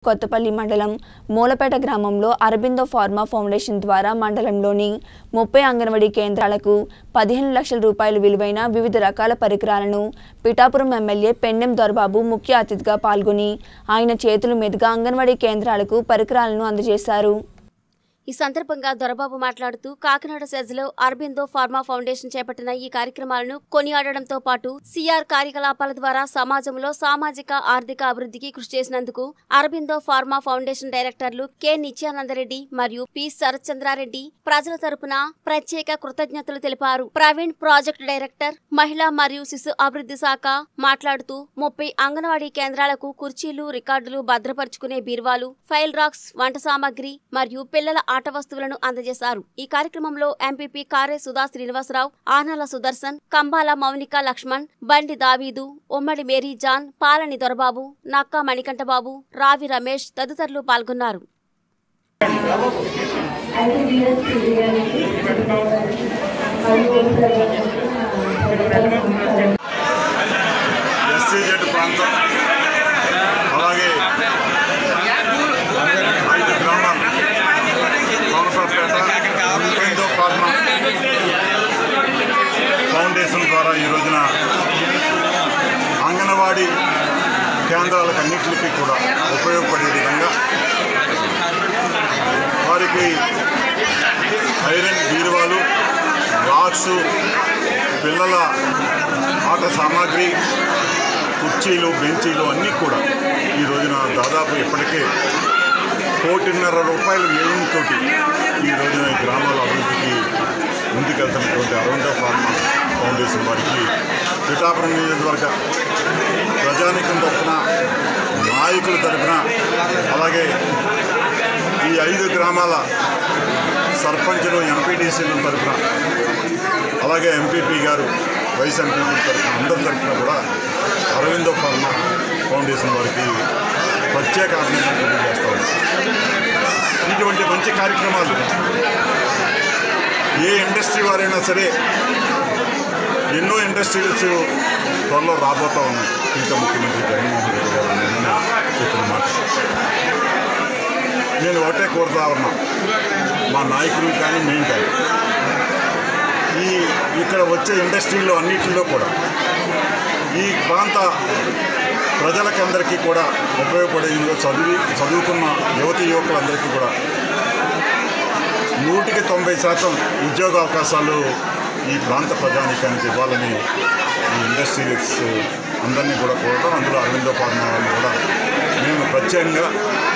కొత్తపల్లి మండలం మూలపేట గ్రామంలో Aurobindo pharma foundation ద్వారా మండలంలోని ముప్పై అంగన్వాడీ కేంద్రాలకు పదిహేను లక్షల రూపాయలు విలువైన వివిధ రకాల పరికరాలను పిఠాపురం ఎమ్మెల్యే పెన్నెం దొరబాబు ముఖ్య అతిథిగా పాల్గొని ఆయన చేతుల మీదుగా అంగన్వాడీ కేంద్రాలకు పరికరాలను అందజేశారు ఈ సందర్భంగా దొరబాబు మాట్లాడుతూ కాకినాడ సెజ్లో అరబిందో ఫార్మా ఫౌండేషన్ చేపట్టిన ఈ కార్యక్రమాలను కొనియాడడంతో పాటు సిఆర్ కార్యకలాపాల ద్వారా సమాజంలో సామాజిక ఆర్థిక అభివృద్ధికి కృషి చేసినందుకు అరబిందో ఫార్మా ఫౌండేషన్ డైరెక్టర్లు కె నిత్యానందరెడ్డి మరియు పి శరత్చంద్రారెడ్డి ప్రజల తరపున ప్రత్యేక కృతజ్ఞతలు తెలిపారు ప్రవీణ్ ప్రాజెక్ట్ డైరెక్టర్ మహిళా మరియు శిశు అభివృద్ధి శాఖ మాట్లాడుతూ ముప్పై అంగన్వాడీ కేంద్రాలకు కుర్చీలు రికార్డులు భద్రపరుచుకునే బీర్వాలు ఫైల్ రాక్స్ వంట సామాగ్రి మరియు పిల్లల ఆట వస్తువులను అందజేశారు ఈ కార్యక్రమంలో ఎంపీపీ కారే సుధా శ్రీనివాసరావు ఆనల సుదర్శన్ కంబాల మౌనిక లక్ష్మణ్ బండి దావీదు ఉమ్మడి మేరీ జాన్ పాలని దొరబాబు నక్కా మణికంఠబాబు రావి రమేష్ తదితరులు పాల్గొన్నారు ఎస్సీజెడ్ ప్రాంతం అలాగే ఐదు గ్రామాలు కోనపేట ముప్పైదో ఫార్మా ఫౌండేషన్ ద్వారా ఈ రోజున అంగన్వాడీ కేంద్రాలకు అన్నింటికి కూడా ఉపయోగపడే విధంగా వారికి ఐరన్ బీరువాలు రాక్స్ పిల్లల ఆట సామాగ్రి కుర్చీలు బెంచీలు అన్నీ కూడా ఈ రోజున దాదాపు ఇప్పటికే కోటిన్నర రూపాయల వ్యయంతో ఈ రోజున ఈ గ్రామాల అభివృద్ధికి ముందుకెళ్తున్నటువంటి అరవింద ఫార్మా ఫౌండేషన్ వారికి పిఠాపురం నియోజకవర్గ ప్రజానికం తరఫున నాయకుల తరఫున అలాగే ఈ ఐదు గ్రామాల సర్పంచులు ఎంపీటీసీల తరఫున అలాగే ఎంపీపీ గారు వైస్ ఎంపీపీ తరఫున అందరి తరఫున కూడా అరవిందో ఫార్మా ఫౌండేషన్ వారికి ప్రత్యేక అభినందనలు తెలియజేస్తాం ఇటువంటి మంచి కార్యక్రమాలు ఏ ఇండస్ట్రీ వారైనా సరే ఎన్నో ఇండస్ట్రీస్ త్వరలో రాబోతా ఉన్నాయి ఇంకా ముఖ్యమంత్రి జగన్మోహన్ రెడ్డి గారు నిన్న చెప్పిన మాట నేను ఒకటే కోరుతా ఉన్నా మా నాయకులు కానీ మేము కానీ ఈ ఇక్కడ వచ్చే ఇండస్ట్రీలో అన్నిటిలో కూడా ఈ ప్రాంత ప్రజలకందరికీ కూడా ఉపయోగపడే విధంగా చదివి చదువుకున్న యువతి యువకులందరికీ కూడా నూటికి తొంభై శాతం ఉద్యోగ అవకాశాలు ఈ ప్రాంత ప్రజానీకానికి ఇవ్వాలని ఈ ఇండస్ట్రీస్ అందరినీ కూడా కోరడం అందులో అరవిందో ఫార్మా వాళ్ళని కూడా మేము ప్రత్యేకంగా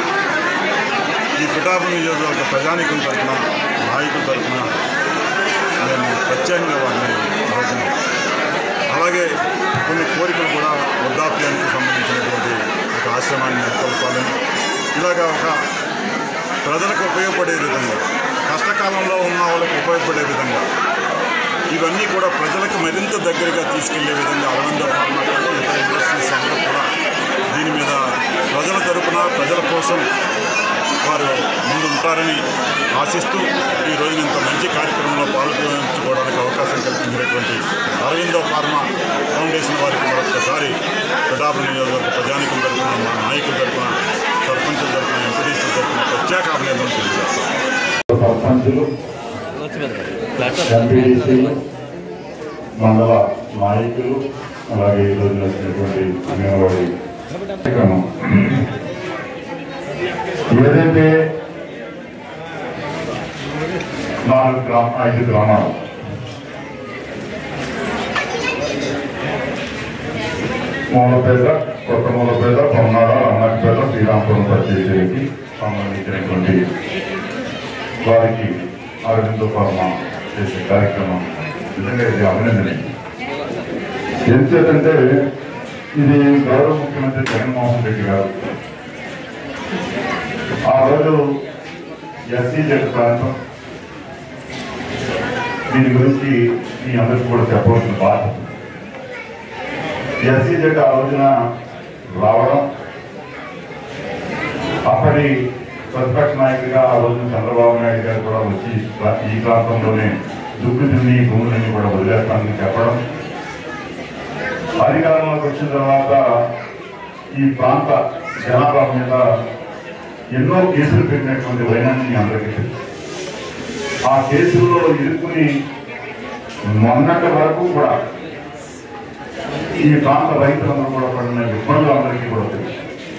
ఈ పిఠాపు నియోజకవర్గ ప్రజానీకం తరఫున నాయకుల తరఫున మేము ప్రత్యేకంగా వారిని అడుగుతున్నాం అలాగే కొన్ని కోరికలు కూడా వృద్ధాప్యానికి సంబంధించినటువంటి ఒక ఆశ్రమాన్ని నెలకొల్పాలని ఇలాగా ఒక ప్రజలకు ఉపయోగపడే విధంగా కష్టకాలంలో ఉన్న వాళ్ళకి ఉపయోగపడే విధంగా ఇవన్నీ కూడా ప్రజలకు మరింత దగ్గరగా తీసుకెళ్లే విధంగా అరవింద ఫార్మా కానీ ఇతర ఇండస్ట్రీస్ అందరూ కూడా దీని మీద ప్రజల తరపున ప్రజల కోసం వారు ముందు ఉంటారని ఆశిస్తూ ఈ రోజున ఇంత మంచి కార్యక్రమంలో పాల్గొంచుకోవడానికి అవకాశం కల్పించినటువంటి అరవిందో ఫార్మా ఫౌండేషన్ వారికి మరొకసారి పిఠాపు నియోజకవర్గ ప్రజానికం తరపున మా నాయకుల తరపున సర్పంచుల తరపున ఎంపీటీసీ తరపున ప్రత్యేక అభినందనలు తెలియజేస్తాం సర్పంచులు ఎంపీడీసీలు మండల నాయకులు అలాగే ఈరోజు వచ్చినటువంటి అంగన్వాడీ కార్యక్రమం ఏదైతే నాలుగు గ్రామ ఐదు గ్రామాలు మూలపేట కొత్త మూలపేట పొన్నాడ అన్నపేట శ్రీరాంపురం పంచాయతీకి సంబంధించినటువంటి వారికి అరవింద ఫార్మ చేసే కార్యక్రమం నిజంగా ఇది అభినందనీయం ఎందుకంటే ఇది గౌరవ ముఖ్యమంత్రి జగన్మోహన్ రెడ్డి గారు ఆ రోజు ఎస్సీ జడ్ ప్రాంతం దీని గురించి మీ అందరికీ కూడా చెప్పవలసిన బాధ్యత ఎస్సీ జడ్ ఆ రోజున రావడం అప్పటి ప్రతిపక్ష నాయకుడిగా ఆ రోజున చంద్రబాబు నాయుడు గారు కూడా వచ్చి ఈ ప్రాంతంలోనే దుక్కు తిని భూములన్నీ కూడా వదిలేస్తానని చెప్పడం అధికారంలోకి వచ్చిన తర్వాత ఈ ప్రాంత జనాభా మీద ఎన్నో కేసులు పెట్టినటువంటి వైనాన్ని మీ అందరికీ తెలుసు ఆ కేసుల్లో ఇరుక్కుని మొన్నటి వరకు కూడా ఈ ప్రాంత రైతులందరూ కూడా పడిన ఇబ్బందులు అందరికీ కూడా తెలుసు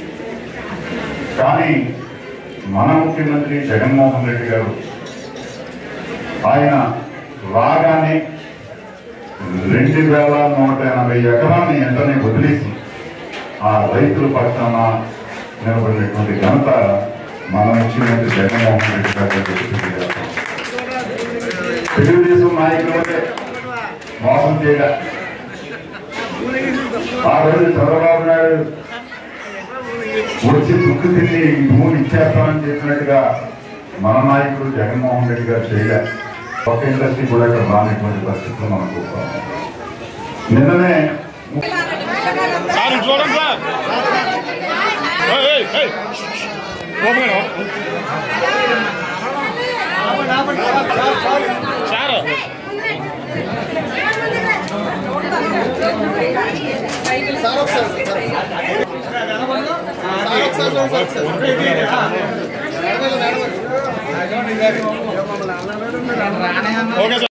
కానీ మన ముఖ్యమంత్రి జగన్మోహన్ రెడ్డి గారు ఆయన రాగానే రెండు వేల నూట ఎనభై ఎకరాన్ని వెంటనే వదిలేసి ఆ రైతుల పక్షాన నిలబడినటువంటి ఘనత మన ముఖ్యమంత్రి జగన్మోహన్ రెడ్డి గారు తెలియజేస్తాం తెలుగుదేశం నాయకులే మోసం చేయలే ఆ రోజు చంద్రబాబు నాయుడు వచ్చి దుక్కు తిని ఈ భూమిని ఇచ్చేస్తామని చెప్పినట్టుగా మన నాయకుడు జగన్మోహన్ రెడ్డి గారు చేయలే ఒక ఇండస్ట్రీ కూడా ఇక్కడ రానటువంటి పరిస్థితులు మనం చూస్తాం నిన్ననే సార్ ఇటు చూడండి సార్ ఏయ్, ఏయ్, ఏయ్. Open sir okay sir